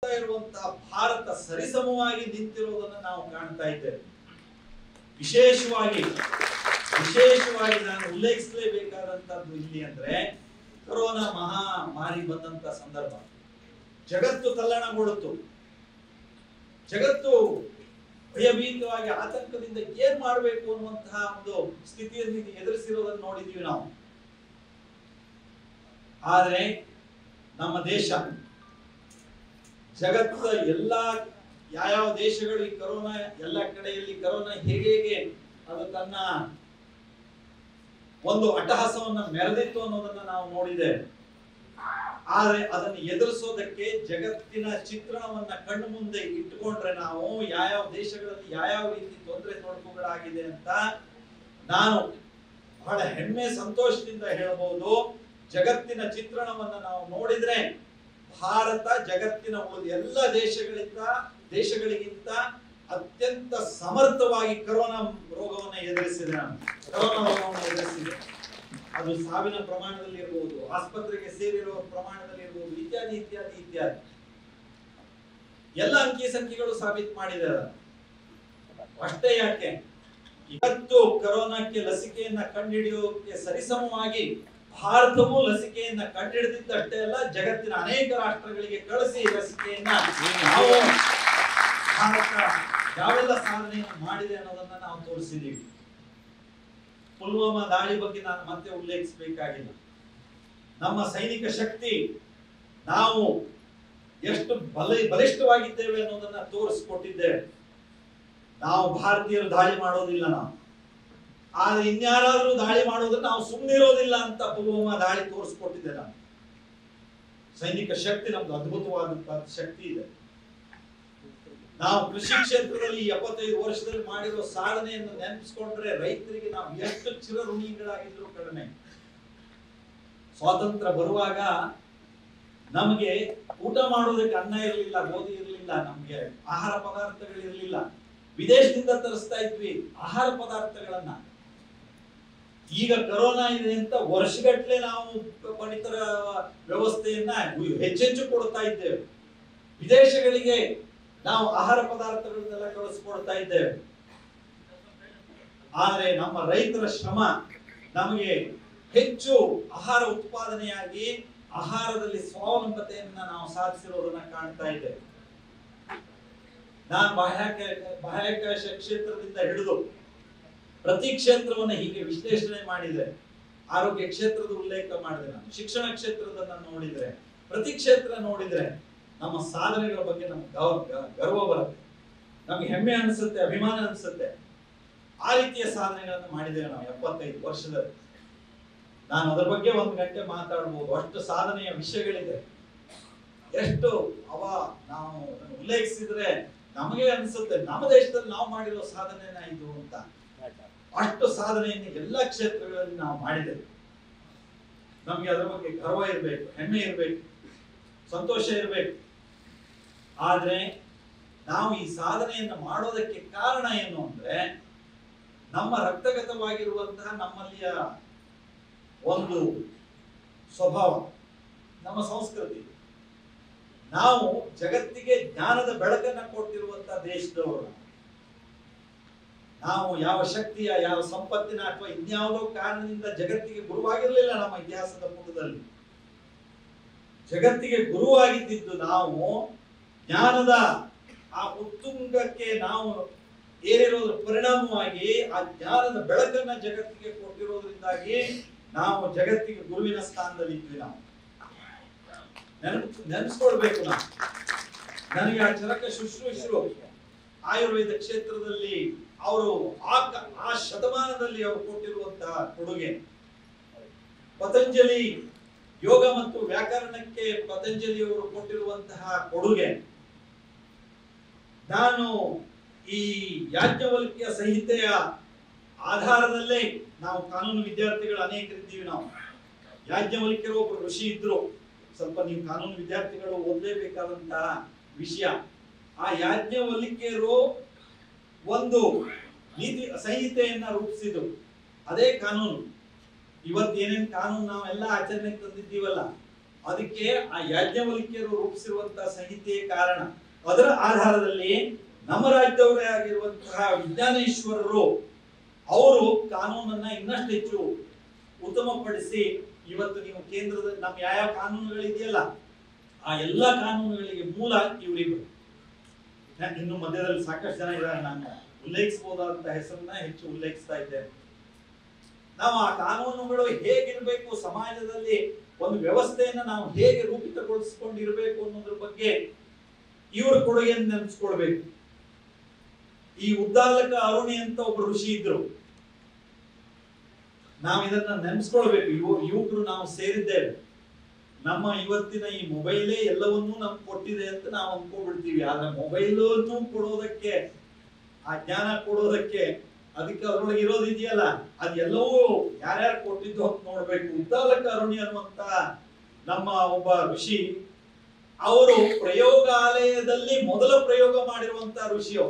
ಹೋಗ್ತಾ ಇರುವಂತಹ ಭಾರತ ಸರಿಸಮವಾಗಿ ನಿಂತಿರುವುದನ್ನು ನಾವು ಕಾಣ್ತಾ ಇದ್ದೇವೆ ವಿಶೇಷವಾಗಿ ವಿಶೇಷವಾಗಿ ನಾನು ಉಲ್ಲೇಖಿಸಲೇಬೇಕಾದಂತದ್ದು ಇಲ್ಲಿ ಅಂದ್ರೆ ಕೊರೋನಾ ಮಹಾಮಾರಿ ಬಂದಂತ ಸಂದರ್ಭ ಜಗತ್ತು ತಲ್ಲಣಗೊಳ್ಳುತ್ತು ಜಗತ್ತು ಭಯಭೀತವಾಗಿ ಆತಂಕದಿಂದ ಏನ್ ಮಾಡಬೇಕು ಅನ್ನುವಂತಹ ಒಂದು ಸ್ಥಿತಿಯಲ್ಲಿ ಎದುರಿಸಿರೋದನ್ನು ನೋಡಿದೀವಿ ನಾವು ಆದ್ರೆ ನಮ್ಮ ದೇಶ ಜಗತ್ತದ ಎಲ್ಲಾ ಯಾವ್ಯಾವ ದೇಶಗಳು ಈ ಕರೋನಾ ಎಲ್ಲ ಕಡೆಯಲ್ಲಿ ಕರೋನಾ ಹೇಗೆ ಹೇಗೆ ಅದು ತನ್ನ ಒಂದು ಅಟ್ಟಹಾಸವನ್ನ ಮೆರೆದಿತ್ತು ಅನ್ನೋದನ್ನ ನಾವು ನೋಡಿದ್ದೇವೆ ಆದ್ರೆ ಅದನ್ನು ಎದುರಿಸೋದಕ್ಕೆ ಜಗತ್ತಿನ ಚಿತ್ರಣವನ್ನ ಕಣ್ಣು ಮುಂದೆ ಇಟ್ಟುಕೊಂಡ್ರೆ ನಾವು ಯಾವ್ಯಾವ ದೇಶಗಳಲ್ಲಿ ಯಾವ್ಯಾವ ರೀತಿ ತೊಂದರೆ ತೊಡಕುಗಳಾಗಿದೆ ಅಂತ ನಾನು ಬಹಳ ಹೆಮ್ಮೆ ಸಂತೋಷದಿಂದ ಹೇಳಬಹುದು ಜಗತ್ತಿನ ಚಿತ್ರಣವನ್ನ ನಾವು ನೋಡಿದ್ರೆ ಭಾರತ ಜಗತ್ತಿನ ಉಳಿದ ಎಲ್ಲ ದೇಶಗಳಿಂದ ದೇಶಗಳಿಗಿಂತ ಅತ್ಯಂತ ಸಮರ್ಥವಾಗಿ ಕರೋನಾ ರೋಗವನ್ನು ಎದುರಿಸಿದೆ ನಾನು ಕರೋನಾ ರೋಗವನ್ನು ಎದುರಿಸಿದೆ ಅದು ಸಾವಿನ ಪ್ರಮಾಣದಲ್ಲಿ ಇರಬಹುದು ಆಸ್ಪತ್ರೆಗೆ ಸೇರಿರುವ ಪ್ರಮಾಣದಲ್ಲಿ ಇರಬಹುದು ಇತ್ಯಾದಿ ಇತ್ಯಾದಿ ಇತ್ಯಾದಿ ಎಲ್ಲ ಅಂಕಿ ಸಂಖ್ಯೆಗಳು ಸಾಬೀತು ಮಾಡಿದೆ ಅದನ್ನ. ಅಷ್ಟೇ ಯಾಕೆ ಇವತ್ತು ಕರೋನಾಕ್ಕೆ ಲಸಿಕೆಯನ್ನ ಕಂಡುಹಿಡಿಯೋಕೆ ಸರಿಸಮವಾಗಿ ಭಾರತವು ಲಸಿಕೆಯನ್ನ ಕಂಡುಹಿಡಿದಿದ್ದಷ್ಟೇ ಅಲ್ಲ ಜಗತ್ತಿನ ಅನೇಕ ರಾಷ್ಟ್ರಗಳಿಗೆ ಕಳಿಸಿ ಲಸಿಕೆಯನ್ನ ನಾವು ಭಾರತ ಯಾವೆಲ್ಲ ಸಾಧನೆಯನ್ನು ಮಾಡಿದೆ ಅನ್ನೋದನ್ನ ನಾವು ತೋರಿಸಿದ್ದೀವಿ ಪುಲ್ವಾಮಾ ದಾಳಿ ಬಗ್ಗೆ ನಾನು ಮತ್ತೆ ಉಲ್ಲೇಖಿಸಬೇಕಾಗಿಲ್ಲ ನಮ್ಮ ಸೈನಿಕ ಶಕ್ತಿ ನಾವು ಎಷ್ಟು ಬಲ ಬಲಿಷ್ಠವಾಗಿದ್ದೇವೆ ಅನ್ನೋದನ್ನ ತೋರಿಸ್ಕೊಟ್ಟಿದ್ದೇವೆ ನಾವು ಭಾರತೀಯರು ದಾಳಿ ಮಾಡೋದಿಲ್ಲ ನಾವು ಆದ್ರೆ ಇನ್ಯಾರಾದ್ರೂ ದಾಳಿ ಮಾಡೋದನ್ನ ನಾವು ಸುಮ್ಮನಿರೋದಿಲ್ಲ ಅಂತ ಪುಲ್ವಾಮಾ ದಾಳಿ ತೋರಿಸ್ಕೊಟ್ಟಿದ್ದೆ ನಾವು ಸೈನಿಕ ಶಕ್ತಿ ನಮ್ದು ಅದ್ಭುತವಾದಂತಹ ಶಕ್ತಿ ಇದೆ ನಾವು ಕೃಷಿ ಕ್ಷೇತ್ರದಲ್ಲಿ ಈ ಎಪ್ಪತ್ತೈದು ವರ್ಷದಲ್ಲಿ ಮಾಡಿರೋ ಸಾಧನೆಯನ್ನು ನೆನಪಿಸ್ಕೊಂಡ್ರೆ ರೈತರಿಗೆ ನಾವು ಎಷ್ಟು ಚಿರಋಣಿಗಳಾಗಿದ್ರು ಕಡಿಮೆ ಸ್ವಾತಂತ್ರ್ಯ ಬರುವಾಗ ನಮಗೆ ಊಟ ಮಾಡೋದಕ್ಕೆ ಅನ್ನ ಇರಲಿಲ್ಲ ಗೋಧಿ ಇರಲಿಲ್ಲ ನಮ್ಗೆ ಆಹಾರ ಪದಾರ್ಥಗಳಿರಲಿಲ್ಲ ವಿದೇಶದಿಂದ ತರಿಸ್ತಾ ಇದ್ವಿ ಆಹಾರ ಪದಾರ್ಥಗಳನ್ನ ಈಗ ಕರೋನಾ ಇದೆ ಅಂತ ವರ್ಷಗಟ್ಲೆ ನಾವು ಪಡಿತರ ವ್ಯವಸ್ಥೆಯನ್ನ ಹೆಚ್ಚೆಚ್ಚು ಕೊಡ್ತಾ ಇದ್ದೇವೆ ವಿದೇಶಗಳಿಗೆ ನಾವು ಆಹಾರ ಪದಾರ್ಥಗಳನ್ನೆಲ್ಲ ಕಳಿಸ್ಕೊಡ್ತಾ ಇದ್ದೇವೆ ಆದ್ರೆ ನಮ್ಮ ರೈತರ ಶ್ರಮ ನಮಗೆ ಹೆಚ್ಚು ಆಹಾರ ಉತ್ಪಾದನೆಯಾಗಿ ಆಹಾರದಲ್ಲಿ ಸ್ವಾವಲಂಬತೆಯನ್ನ ನಾವು ಸಾಧಿಸಿರೋದನ್ನ ಕಾಣ್ತಾ ಇದ್ದೇವೆ ನಾನು ಬಾಹ್ಯಾಕಾಶ ಬಾಹ್ಯಾಕಾಶ ಕ್ಷೇತ್ರದಿಂದ ಹಿಡಿದು ಪ್ರತಿ ಕ್ಷೇತ್ರವನ್ನ ಹೀಗೆ ವಿಶ್ಲೇಷಣೆ ಮಾಡಿದ್ರೆ ಆರೋಗ್ಯ ಕ್ಷೇತ್ರದ ಉಲ್ಲೇಖ ಮಾಡಿದೆ ನಾನು ಶಿಕ್ಷಣ ಕ್ಷೇತ್ರದನ್ನ ನೋಡಿದ್ರೆ ಪ್ರತಿ ಕ್ಷೇತ್ರ ನೋಡಿದ್ರೆ ನಮ್ಮ ಸಾಧನೆಗಳ ಬಗ್ಗೆ ನಮ್ಗೆ ಗೌರವ ಗ- ಗರ್ವ ಬರುತ್ತೆ ನಮ್ಗೆ ಹೆಮ್ಮೆ ಅನಿಸುತ್ತೆ ಅಭಿಮಾನ ಅನಿಸುತ್ತೆ ಆ ರೀತಿಯ ಸಾಧನೆಗಳನ್ನು ಮಾಡಿದ್ದೇವೆ ನಾವು ಎಪ್ಪತ್ತೈದು ವರ್ಷದಲ್ಲಿ ನಾನು ಅದರ ಬಗ್ಗೆ ಒಂದು ಗಂಟೆ ಮಾತಾಡ್ಬೋದು ಅಷ್ಟು ಸಾಧನೆಯ ವಿಷಯಗಳಿದೆ ಎಷ್ಟು ಅವ ನಾವು ಅದನ್ನು ಉಲ್ಲೇಖಿಸಿದ್ರೆ ನಮಗೆ ಅನಿಸುತ್ತೆ ನಮ್ಮ ದೇಶದಲ್ಲಿ ನಾವು ಮಾಡಿರೋ ಸಾಧನೆನ ಇದು ಅಂತ ಅಷ್ಟು ಸಾಧನೆಯನ್ನು ಎಲ್ಲ ಕ್ಷೇತ್ರಗಳಲ್ಲಿ ನಾವು ಮಾಡಿದ್ದೇವೆ ನಮ್ಗೆ ಅದರ ಬಗ್ಗೆ ಗರ್ವ ಇರಬೇಕು ಹೆಮ್ಮೆ ಇರಬೇಕು ಸಂತೋಷ ಇರಬೇಕು ಆದ್ರೆ ನಾವು ಈ ಸಾಧನೆಯನ್ನು ಮಾಡೋದಕ್ಕೆ ಕಾರಣ ಏನು ಅಂದ್ರೆ ನಮ್ಮ ರಕ್ತಗತವಾಗಿರುವಂತಹ ನಮ್ಮಲ್ಲಿಯ ಒಂದು ಸ್ವಭಾವ ನಮ್ಮ ಸಂಸ್ಕೃತಿ ನಾವು ಜಗತ್ತಿಗೆ ಜ್ಞಾನದ ಬೆಳಕನ್ನ ಕೊಟ್ಟಿರುವಂತಹ ದೇಶದವರು ನಾವು. ನಾವು ಯಾವ ಶಕ್ತಿಯ ಯಾವ ಸಂಪತ್ತಿನ ಅಥವಾ ಇನ್ಯಾವುದೋ ಕಾರಣದಿಂದ ಜಗತ್ತಿಗೆ ಗುರುವಾಗಿರಲಿಲ್ಲ ನಮ್ಮ ಇತಿಹಾಸದ ಪುಟದಲ್ಲಿ ಜಗತ್ತಿಗೆ ಗುರುವಾಗಿದ್ದಿದ್ದು ನಾವು ಜ್ಞಾನದ ಆ ಉತ್ತುಂಗಕ್ಕೆ ನಾವು ಏರಿರೋದ್ರ ಪರಿಣಾಮವಾಗಿ ಆ ಜ್ಞಾನದ ಬೆಳಕನ್ನ ಜಗತ್ತಿಗೆ ಕೊಟ್ಟಿರೋದ್ರಿಂದಾಗಿ ನಾವು ಜಗತ್ತಿಗೆ ಗುರುವಿನ ಸ್ಥಾನದಲ್ಲಿ ಇದ್ವಿ ನಾವು ನೆನಪು ನೆನೆಸ್ಕೊಳ್ಬೇಕು ನಾವು ನನಗೆ ಆ ಚರಕ ಶುಶ್ರೂಷರು ಆಯುರ್ವೇದ ಕ್ಷೇತ್ರದಲ್ಲಿ ಅವರು ಆ ಕ- ಆ ಶತಮಾನದಲ್ಲಿ ಅವರು ಕೊಟ್ಟಿರುವಂತಹ ಕೊಡುಗೆ ಪತಂಜಲಿ ಯೋಗ ಮತ್ತು ವ್ಯಾಕರಣಕ್ಕೆ ಪತಂಜಲಿ ಅವರು ಕೊಟ್ಟಿರುವಂತಹ ಕೊಡುಗೆ ನಾನು ಈ ಯಾಜ್ಞವಲ್ಕ್ಯ ಸಂಹಿತೆಯ ಆಧಾರದಲ್ಲೇ ನಾವು ಕಾನೂನು ವಿದ್ಯಾರ್ಥಿಗಳು ಅನೇಕರಿದ್ದೀವಿ ನಾವು ಯಾಜ್ಞವಲ್ಕ್ಯರು ಒಬ್ಬರು ಋಷಿ ಇದ್ರು ಸ್ವಲ್ಪ ನೀವು ಕಾನೂನು ವಿದ್ಯಾರ್ಥಿಗಳು ಓದಲೇಬೇಕಾದಂತಹ ವಿಷಯ ಆ ಯಾಜ್ಞವಲ್ಕ್ಯರು ಒಂದು ನೀತಿ ಸಂಹಿತೆಯನ್ನ ರೂಪಿಸಿದ್ರು ಅದೇ ಕಾನೂನು ಇವತ್ತು ಏನೇನ್ ಕಾನೂನು ನಾವೆಲ್ಲ ಆಚರಣೆಗೆ ತಂದಿದ್ದೀವಲ್ಲ ಅದಕ್ಕೆ ಆ ಯಾಜ್ಞವಲ್ಕ್ಯರು ರೂಪಿಸಿರುವಂತಹ ಸಂಹಿತೆಯೇ ಕಾರಣ ಅದರ ಆಧಾರದಲ್ಲಿ ನಮ್ಮ ರಾಜ್ಯದವರೇ ಆಗಿರುವಂತಹ ವಿಜ್ಞಾನೇಶ್ವರರು ಅವರು ಕಾನೂನನ್ನ ಇನ್ನಷ್ಟು ಹೆಚ್ಚು ಉತ್ತಮಪಡಿಸಿ ಇವತ್ತು ನೀವು ಕೇಂದ್ರದ ನಮ್ಮ ಯಾವ ಕಾನೂನುಗಳಿದೆಯಲ್ಲ ಆ ಎಲ್ಲ ಕಾನೂನುಗಳಿಗೆ ಮೂಲ ಇವರಿಬ್ಬರು ನಾನು ಇನ್ನು ಮಧ್ಯದಲ್ಲಿ ಸಾಕಷ್ಟು ಜನ ಇದ್ದಾರೆ ನಾನು ಉಲ್ಲೇಖಿಸಬಹುದಾದಂತ ಹೆಸರನ್ನ ಹೆಚ್ಚು ಉಲ್ಲೇಖಿಸ್ತಾ ಇದ್ದೇನೆ ನಾವು ಆ ಕಾನೂನುಗಳು ಹೇಗಿರ್ಬೇಕು ಸಮಾಜದಲ್ಲಿ ಒಂದು ವ್ಯವಸ್ಥೆಯನ್ನ ನಾವು ಹೇಗೆ ರೂಪಿತಗೊಳಿಸಿಕೊಂಡಿರ್ಬೇಕು ಅನ್ನೋದ್ರ ಬಗ್ಗೆ ಇವರ ಕೊಡುಗೆಯನ್ನು ನೆನೆಸ್ಕೊಳ್ಬೇಕು ಈ ಉದ್ದಾಲಕ ಅರುಣಿ ಅಂತ ಒಬ್ಬ ಋಷಿ ಇದ್ರು ನಾವು ಇದನ್ನ ನೆನೆಸ್ಕೊಳ್ಬೇಕು ಯುವ ಯುವಕರು ನಾವು ಸೇರಿದ್ದೇವೆ ನಮ್ಮ ಇವತ್ತಿನ ಈ ಮೊಬೈಲೇ ಎಲ್ಲವನ್ನೂ ನಮ್ಗೆ ಕೊಟ್ಟಿದೆ ಅಂತ ನಾವು ಅನ್ಕೊಂಡ್ಬಿಡ್ತೀವಿ ಆದ್ರೆ ಮೊಬೈಲ್ ಕೊಡೋದಕ್ಕೆ ಆ ಜ್ಞಾನ ಕೊಡೋದಕ್ಕೆ ಅದಕ್ಕೆ ಅದ್ರೊಳಗೆ ಇರೋದಿದೆಯಲ್ಲ ಅದೆಲ್ಲವೂ ಯಾರ್ಯಾರು ಕೊಟ್ಟಿದ್ದು ಅಂತ ನೋಡ್ಬೇಕು ಉದ್ದಾಲಕ ಅರುಣಿ ಅನ್ನುವಂತ ನಮ್ಮ ಒಬ್ಬ ಋಷಿ ಅವರು ಪ್ರಯೋಗಾಲಯದಲ್ಲಿ ಮೊದಲ ಪ್ರಯೋಗ ಮಾಡಿರುವಂತ ಋಷಿ ಅವರು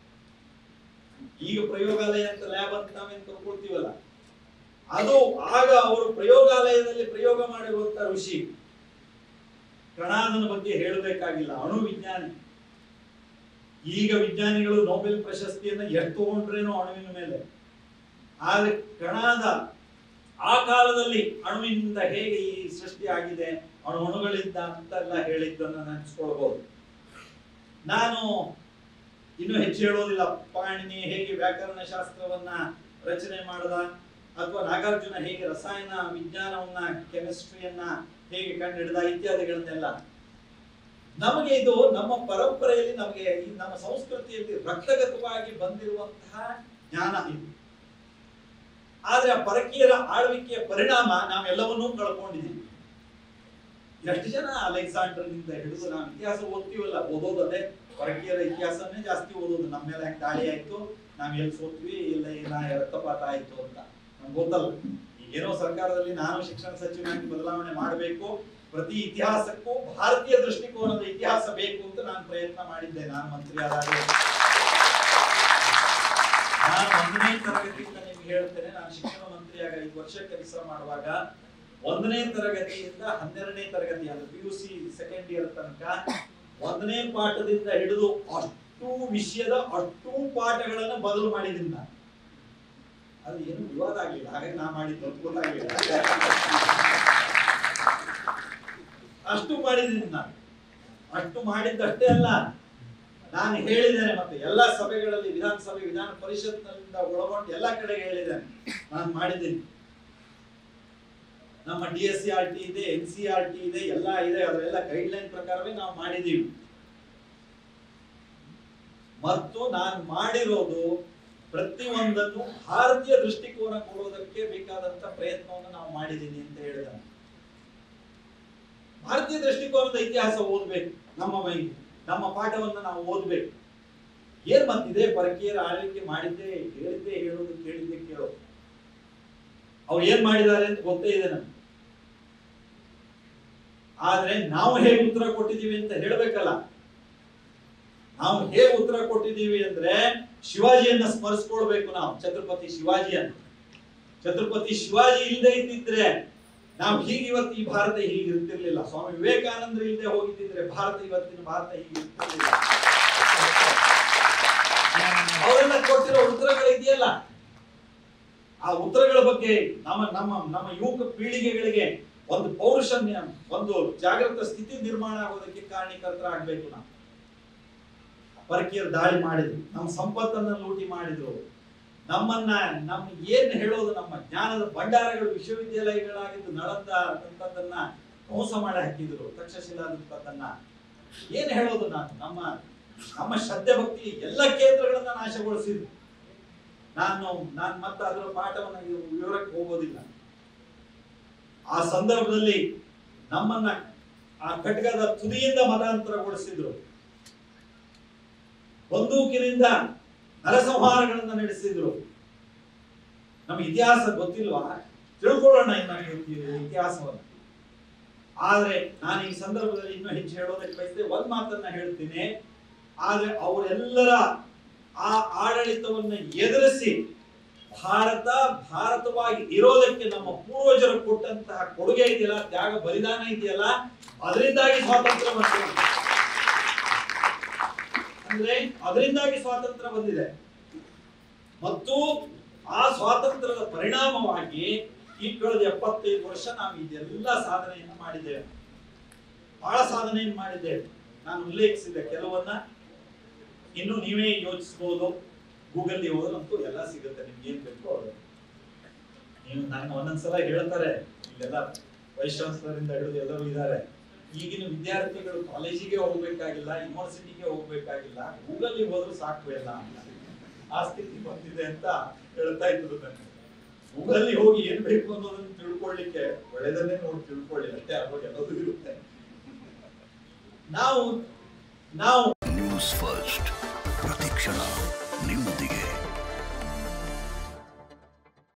ಈಗ ಪ್ರಯೋಗಾಲಯ ಅಂತ ಲ್ಯಾಬ್ ಅಂತ ನಾವೇನ್ ಕರ್ಕೊಳ್ತೀವಲ್ಲ ಅದು ಆಗ ಅವರು ಪ್ರಯೋಗಾಲಯದಲ್ಲಿ ಪ್ರಯೋಗ ಮಾಡಿರುವಂತ ಋಷಿ ಕಣಾದನ ಬಗ್ಗೆ ಹೇಳಬೇಕಾಗಿಲ್ಲ ಅಣು ವಿಜ್ಞಾನಿ ಈಗ ವಿಜ್ಞಾನಿಗಳು ನೊಬೆಲ್ ಪ್ರಶಸ್ತಿಯನ್ನ ಎಷ್ಟು ತಗೊಂಡ್ರೇನೋ ಅಣುವಿನ ಮೇಲೆ ಆದ್ರೆ ಕಣಾದ ಆ ಕಾಲದಲ್ಲಿ ಅಣುವಿನಿಂದ ಹೇಗೆ ಈ ಸೃಷ್ಟಿ ಆಗಿದೆ ಅಣು ಅಣುಗಳಿಂದ ಅಂತೆಲ್ಲ ಹೇಳಿದ್ದನ್ನ ನೆನೆಸ್ಕೊಳ್ಬಹುದು ನಾನು ಇನ್ನು ಹೆಚ್ಚು ಹೇಳೋದಿಲ್ಲ ಪಾಣಿನಿ ಹೇಗೆ ವ್ಯಾಕರಣ ಶಾಸ್ತ್ರವನ್ನ ರಚನೆ ಮಾಡದ ಅಥವಾ ನಾಗಾರ್ಜುನ ಹೇಗೆ ರಸಾಯನ ವಿಜ್ಞಾನವನ್ನ ಕೆಮಿಸ್ಟ್ರಿಯನ್ನ ಹೇಗೆ ಕಂಡುಹಿಡಿದ ಇತ್ಯಾದಿಗಳನ್ನೆಲ್ಲ ನಮಗೆ ಇದು ನಮ್ಮ ಪರಂಪರೆಯಲ್ಲಿ ನಮಗೆ ಈ ನಮ್ಮ ಸಂಸ್ಕೃತಿಯಲ್ಲಿ ರಕ್ತಗತವಾಗಿ ಬಂದಿರುವಂತಹ ಜ್ಞಾನ ಇದು ಆದ್ರೆ ಆ ಪರಕೀಯರ ಆಳ್ವಿಕೆಯ ಪರಿಣಾಮ ನಾವೆಲ್ಲವನ್ನೂ ಕಳ್ಕೊಂಡಿದ್ದೀವಿ ಎಷ್ಟು ಜನ ಅಲೆಕ್ಸಾಂಡರ್ನಿಂದ ಹಿಡಿದು ನಾವು ಇತಿಹಾಸ ಓದ್ತೀವಲ್ಲ ಓದೋದಲ್ಲೇ ಪರಕೀಯರ ಇತಿಹಾಸನೇ ಜಾಸ್ತಿ ಓದೋದು ನಮ್ಮ ಮೇಲೆ ಹೆಂಗ್ ದಾಳಿ ಆಯ್ತು ನಾವ್ ಎಲ್ಲಿ ಸೋತ್ವಿ ಇಲ್ಲ ಏನ ರಕ್ತಪಾತ ಆಯ್ತು ಅಂತ ನಮ್ಗೆ ಗೊತ್ತಲ್ಲ ಈಗೇನೋ ಸರ್ಕಾರದಲ್ಲಿ ನಾನು ಶಿಕ್ಷಣ ಸಚಿವನಾಗಿ ಬದಲಾವಣೆ ಮಾಡಬೇಕು ಪ್ರತಿ ಇತಿಹಾಸಕ್ಕೂ ಭಾರತೀಯ ದೃಷ್ಟಿಕೋನದ ಇತಿಹಾಸ ಬೇಕು ಅಂತ ನಾನು ಪ್ರಯತ್ನ ಮಾಡಿದ್ದೆ ನಾನು ಮಂತ್ರಿ ಆದಾಗ ನಾನು ಒಂದನೇ ತರಗತಿಯಿಂದ ನಿಮ್ಗೆ ಹೇಳ್ತೇನೆ ನಾನು ಶಿಕ್ಷಣ ಮಂತ್ರಿಯಾಗ ಐದು ವರ್ಷ ಕೆಲಸ ಮಾಡುವಾಗ ಒಂದನೇ ತರಗತಿಯಿಂದ ಹನ್ನೆರಡನೇ ತರಗತಿ ಅಂದ್ರೆ P U C second year ತನಕ ಒಂದನೇ ಪಾಠದಿಂದ ಹಿಡಿದು ಅಷ್ಟು ವಿಷಯದ ಅಷ್ಟು ಪಾಠಗಳನ್ನು ಬದಲು ಮಾಡಿದ್ದೀನಿ ನಾನು ಅದು ಏನು ವಿವಾದ ಆಗ್ಲಿಲ್ಲ ಹಾಗಾಗಿ ನಾ ಮಾಡಿದ್ದು ಅಂತ ಗೊತ್ತಾಗ್ಲಿಲ್ಲ ಅಷ್ಟು ಮಾಡಿದ್ದೀನಿ ನಾನು ಅಷ್ಟು ಮಾಡಿದ್ದಷ್ಟೇ ಅಲ್ಲ ನಾನು ಹೇಳಿದ್ದೇನೆ ಮತ್ತೆ ಎಲ್ಲ ಸಭೆಗಳಲ್ಲಿ ವಿಧಾನಸಭೆ ವಿಧಾನ ಪರಿಷತ್ನಿಂದ ಒಳಗೊಂಡು ಎಲ್ಲ ಕಡೆ ಹೇಳಿದ್ದೇನೆ ನಾನು ಮಾಡಿದ್ದೀನಿ ನಮ್ಮ D S C R T ಇದೆ ಎನ್ ಸಿ ಆರ್ ಟಿ ಇದೆ ಎಲ್ಲ ಇದೆ ಅದರೆಲ್ಲ ಗೈಡ್ ಲೈನ್ ಪ್ರಕಾರವೇ ನಾವು ಮಾಡಿದ್ದೀವಿ ಮತ್ತು ನಾನು ಮಾಡಿರೋದು ಪ್ರತಿಯೊಂದನ್ನು ಭಾರತೀಯ ದೃಷ್ಟಿಕೋನ ಕೊಡೋದಕ್ಕೆ ಬೇಕಾದಂತ ಪ್ರಯತ್ನವನ್ನು ನಾವು ಮಾಡಿದ್ದೀನಿ ಅಂತ ಹೇಳಿದ ಭಾರತೀಯ ದೃಷ್ಟಿಕೋನದ ಇತಿಹಾಸ ಓದ್ಬೇಕು ನಮ್ಮ ಮೈ ನಮ್ಮ ಪಾಠವನ್ನ ನಾವು ಓದ್ಬೇಕು ಏನ್ ಮತ್ತಿದೆ ಪರಕೀಯರ ಆಳ್ವಿಕೆ ಮಾಡಿದ್ದೆ ಹೇಳಿದ್ದೆ ಹೇಳೋದು ಕೇಳಿದ್ದೆ ಕೇಳೋದು ಅವ್ರು ಏನ್ ಮಾಡಿದ್ದಾರೆ ಅಂತ ಗೊತ್ತೇ ಇದೆ ನಮ್ಗೆ ಆದ್ರೆ ನಾವು ಹೇಗೆ ಉತ್ತರ ಕೊಟ್ಟಿದೀವಿ ಅಂತ ಹೇಳ್ಬೇಕಲ್ಲ ನಾವು ಹೇಗೆ ಉತ್ತರ ಕೊಟ್ಟಿದ್ದೀವಿ ಅಂದ್ರೆ ಶಿವಾಜಿಯನ್ನ ಸ್ಮರಿಸ್ಕೊಳ್ಬೇಕು ನಾವು ಛತ್ರಪತಿ ಶಿವಾಜಿಯನ್ನ ಛತ್ರಪತಿ ಶಿವಾಜಿ ಇಲ್ಲದೆ ಇದ್ದಿದ್ರೆ ನಾವು ಹೀಗೆ ಇವತ್ತು ಈ ಭಾರತ ಹೀಗೆ ಇರ್ತಿರ್ಲಿಲ್ಲ ಸ್ವಾಮಿ ವಿವೇಕಾನಂದರು ಇಲ್ಲದೆ ಹೋಗಿದ್ದಿದ್ರೆ ಭಾರತ ಇವತ್ತಿನ ಭಾರತ ಹೀಗೆ ಇರ್ತಿರ್ಲಿಲ್ಲ ಅವರೆಲ್ಲ ಕೊಟ್ಟಿರೋ ಉತ್ತರಗಳಿದೆಯಲ್ಲ ಆ ಉತ್ತರಗಳ ಬಗ್ಗೆ ನಮ್ಮ ನಮ್ಮ ನಮ್ಮ ಯುವಕ ಪೀಳಿಗೆಗಳಿಗೆ ಒಂದು ಪೌರುಷನ್ಯ ಒಂದು ಜಾಗೃತ ಸ್ಥಿತಿ ನಿರ್ಮಾಣ ಆಗೋದಕ್ಕೆ ಕಾರಣೀಕರ್ತರಾಗಬೇಕು ನಾವು ಪರಕೀಯರು ದಾಳಿ ಮಾಡಿದ್ರು ನಮ್ಮ ಸಂಪತ್ತನ್ನ ಲೂಟಿ ಮಾಡಿದ್ರು ನಮ್ಮನ್ನ ನಮ್ ಏನ್ ಹೇಳೋದು ನಮ್ಮ ಜ್ಞಾನದ ಭಂಡಾರಗಳು ವಿಶ್ವವಿದ್ಯಾಲಯಗಳಾಗಿದ್ದು ನಳಂದ ಅಂತದನ್ನ ಮೋಸ ಮಾಡಿ ಹಾಕಿದ್ರು ತಕ್ಷಶಿಲಾದಂತದನ್ನ ಏನ್ ಹೇಳೋದು ನಾನು ನಮ್ಮ ನಮ್ಮ ಶ್ರದ್ಧೆ ಭಕ್ತಿ ಎಲ್ಲ ಕೇಂದ್ರಗಳನ್ನ ನಾಶಗೊಳಿಸಿದ್ರು ನಾನು ನಾನು ಮತ್ತೆ ಅದರ ಪಾಠವನ್ನ ಇವ್- ವಿವರಕ್ಕೆ ಹೋಗೋದಿಲ್ಲ ಆ ಸಂದರ್ಭದಲ್ಲಿ ನಮ್ಮನ್ನ ಆ ಘಟಕದ ತುದಿಯಿಂದ ಮತಾಂತರಗೊಳಿಸಿದ್ರು ಬಂದೂಕಿನಿಂದ ನರಸಂಹಾರಗಳನ್ನ ನಡೆಸಿದ್ರು ನಮ್ಗೆ ಇತಿಹಾಸ ಗೊತ್ತಿಲ್ವಾ ತಿಳ್ಕೊಳ್ಳೋಣ ಇನ್ನ ಇತಿಹಾಸವನ್ನ ಆದ್ರೆ ನಾನು ಈ ಸಂದರ್ಭದಲ್ಲಿ ಇನ್ನೂ ಹೆಚ್ಚು ಹೇಳೋದಕ್ಕೆ ಬಯಸಿದೆ ಒಂದ್ ಮಾತನ್ನ ಹೇಳ್ತೀನಿ ಆದ್ರೆ ಅವರೆಲ್ಲರ ಆ ಆಡಳಿತವನ್ನ ಎದುರಿಸಿ ಭಾರತ ಭಾರತವಾಗಿ ಇರೋದಕ್ಕೆ ನಮ್ಮ ಪೂರ್ವಜರು ಕೊಟ್ಟಂತಹ ಕೊಡುಗೆ ಇದೆಯಲ್ಲ ತ್ಯಾಗ ಬಲಿದಾನ ಇದೆಯಲ್ಲ ಅದರಿಂದಾಗಿ ಸ್ವಾತಂತ್ರ್ಯ ಬಂದಿದೆ ಅಂದ್ರೆ ಅದರಿಂದಾಗಿ ಸ್ವಾತಂತ್ರ್ಯ ಬಂದಿದೆ ಮತ್ತು ಆ ಸ್ವಾತಂತ್ರ್ಯದ ಪರಿಣಾಮವಾಗಿ ಈ ಕಳೆದ ಎಪ್ಪತ್ತೈದು ವರ್ಷ ನಾವು ಇದೆಲ್ಲ ಸಾಧನೆಯನ್ನು ಮಾಡಿದ್ದೇವೆ ಬಹಳ ಸಾಧನೆಯನ್ನು ಮಾಡಿದ್ದೇವೆ ನಾನು ಉಲ್ಲೇಖಿಸಿದ ಕೆಲವನ್ನ ಇನ್ನು ನೀವೇ ಯೋಚಿಸಬಹುದು ಗೂಗಲ್ ಹೋದ್ರಂತೂ ಎಲ್ಲ ಸಿಗುತ್ತೆ ನಿಮ್ಗೆ ಏನ್ ಬೇಕು ಅದು ನೀವು ನಾನು ಒಂದೊಂದ್ಸಲ ಹೇಳ್ತಾರೆ ಇಲ್ಲೆಲ್ಲ ವೈಸ್ ಚಾನ್ಸಲರ್ ಇಂದ ಹಿಡಿದು ಎಲ್ಲರೂ ಇದ್ದಾರೆ ಈಗಿನ ವಿದ್ಯಾರ್ಥಿಗಳು ಕಾಲೇಜಿಗೆ ಹೋಗ್ಬೇಕಾಗಿಲ್ಲ ಯೂನಿವರ್ಸಿಟಿಗೆ ಹೋಗ್ಬೇಕಾಗಿಲ್ಲ ಗೂಗಲ್ ಹೋದ್ರು ಸಾಕು ಎಲ್ಲ ಅಂತ ಆ ಸ್ಥಿತಿ ಬಂದಿದೆ ಅಂತ ಹೇಳ್ತಾ ಇದ್ರು ನನಗೆ ಗೂಗಲ್ ಹೋಗಿ ಏನ್ ಬೇಕು ಅನ್ನೋದನ್ನ ತಿಳ್ಕೊಳ್ಳಿಕ್ಕೆ ಒಳ್ಳೆದನ್ನೇ ನೋಡಿ ತಿಳ್ಕೊಳ್ಳಿ ಅಷ್ಟೇ ಅವಾಗ ಎಲ್ಲದೂ ಇರುತ್ತೆ ನಾವು ನಾವು ನ್ಯೂಸ್ ಫಸ್ಟ್ ಪ್ರತಿಕ್ಷಣ